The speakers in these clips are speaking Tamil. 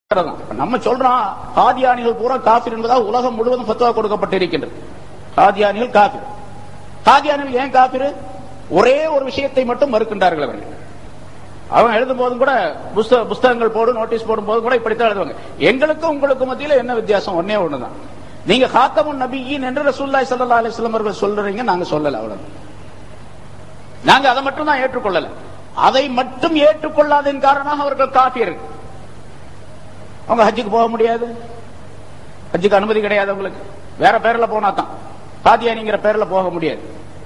நம்ம சொல்றோம் காதியானிகள் பூரா காபிர் என்பதாக உலகம் முழுவதும் ஃபத்வா கொடுக்கப்பட்டிருக்கின்றது காதியானிகள் காபிர் காதியானிகள் ஏன் காபிர் ஒரே ஒரு விஷயத்தை மட்டும் மறுக்கின்றார்கள் அவர்கள் அவங்க எழுதும் போதும் கூட புஸ்த- புஸ்தகங்கள் போடும் நோட்டீஸ் போடும் போதும் கூட இப்படித்தான் எழுதுவாங்க எங்களுக்கும் உங்களுக்கும் மத்தியில என்ன வித்தியாசம் ஒன்னே ஒண்ணுதான் நீங்க காத்தமுன் நபியின் என்று ரசூல்லாய் ஸல்லல்லாஹு அலைஹி வஸல்லம் அவர்கள் சொல்றீங்க நாங்க சொல்லல அவ்வளவு நாங்க அதை மட்டும் தான் ஏற்றுக்கொள்ளல அதை மட்டும் ஏற்றுக்கொள்ளாதன் காரணமாக அவர்கள் காபியர்கள் அவங்க ஹஜ்ஜுக்கு போக முடியாது ஹஜ்ஜுக்கு அனுமதி கிடையாது அவங்களுக்கு வேற பேர்ல போனா தான் காதியானிங்கிற பேர்ல போக முடியாது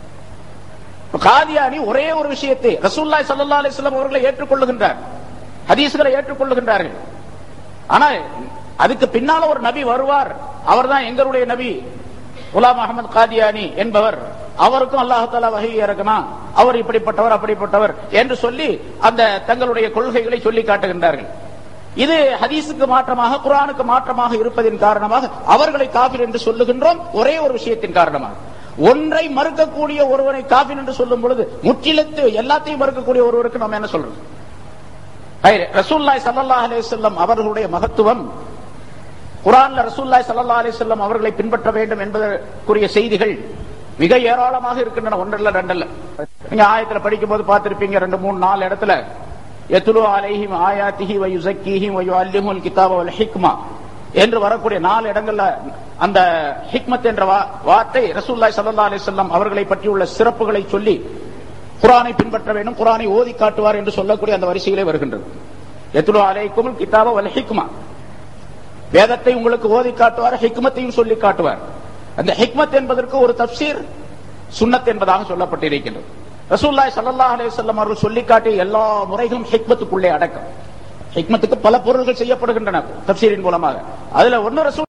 காதியானி ஒரே ஒரு விஷயத்தை ரசூல்லாய் ஸல்லல்லாஹு அலைஹி வஸல்லம் அவர்களை ஏற்றுக்கொள்ளுகின்றார் ஹதீஸ்களை ஏற்றுக்கொள்ளுகின்றார்கள் ஆனா அதுக்கு பின்னால ஒரு நபி வருவார் அவர்தான் எங்களுடைய நபி குலாம் அகமது காதியானி என்பவர் அவருக்கும் அல்லாஹ் தாலா வகை இறக்கணும் அவர் இப்படிப்பட்டவர் அப்படிப்பட்டவர் என்று சொல்லி அந்த தங்களுடைய கொள்கைகளை சொல்லி காட்டுகின்றார்கள் இது ஹதீஸுக்கு மாற்றமாக குர்ஆனுக்கு மாற்றமாக இருப்பதின் காரணமாக அவர்களை காபிர் என்று சொல்லுகின்றோம் ஒரே ஒரு விஷயத்தின் காரணமாக ஒன்றை மறுக்கக்கூடிய ஒருவனை காபிர் என்று சொல்லும் பொழுது முற்றிலத்து எல்லாத்தையும் மறுக்கக்கூடிய ஒருவருக்கு நம்ம என்ன சொல்றோம் ஐ- ரசூலுல்லாஹி ஸல்லல்லாஹு அலைஹி வஸல்லம் அவர்களுடைய மகத்துவம் குர்ஆன்ல ரசூலுல்லாஹி ஸல்லல்லாஹு அலைஹி வஸல்லம் அவர்களை பின்பற்ற வேண்டும் என்பதற்குரிய செய்திகள் மிக ஏராளமாக இருக்கின்றன ஒன்றல்ல ரெண்டல்ல நீங்க ஆயத்துல படிக்கும் போது பார்த்திருப்பீங்க ரெண்டு மூணு நாலு இடத்துல எத்துலு அலைஹிம் ஆயாத்திஹி வ யுஸக்கீஹிம் வ யுஅல்லிமுல் கிதாப வல் ஹிக்மா என்று வரக்கூடிய நாலு இடங்கள்ல அந்த ஹிக்மத் என்ற வா- வார்த்தை ரசூலுல்லாஹி ஸல்லல்லாஹு அலைஹி வஸல்லம் அவர்களை பற்றியுள்ள சிறப்புகளை சொல்லி குர்ஆனை பின்பற்ற வேண்டும் குர்ஆனை ஓதி காட்டுவார் என்று சொல்லக்கூடிய அந்த வரிசையிலே வருகின்றது எத்துலு அலைக்கும் கிதாப வல் ஹிக்மா வேதத்தை உங்களுக்கு ஓதி காட்டுவார் ஹிக்மத்தையும் சொல்லி காட்டுவார் அந்த ஹிக்மத் என்பதற்கு ஒரு தப்சீர் சுன்னத் என்பதாக சொல்லப்பட்டிருக்கின்றது ரசூல்லாய் ஸல்லல்லாஹு அலைஹி வஸல்லம் அவர்கள் சொல்லி காட்டிய எல்லா முறைகளும் ஹிக்மத்துக்குள்ளே அடக்கம் ஹிக்மத்துக்கு பல பொருள்கள் செய்யப்படுகின்றன தப்சீரின் மூலமாக அதுல ஒன்னு ரசூல்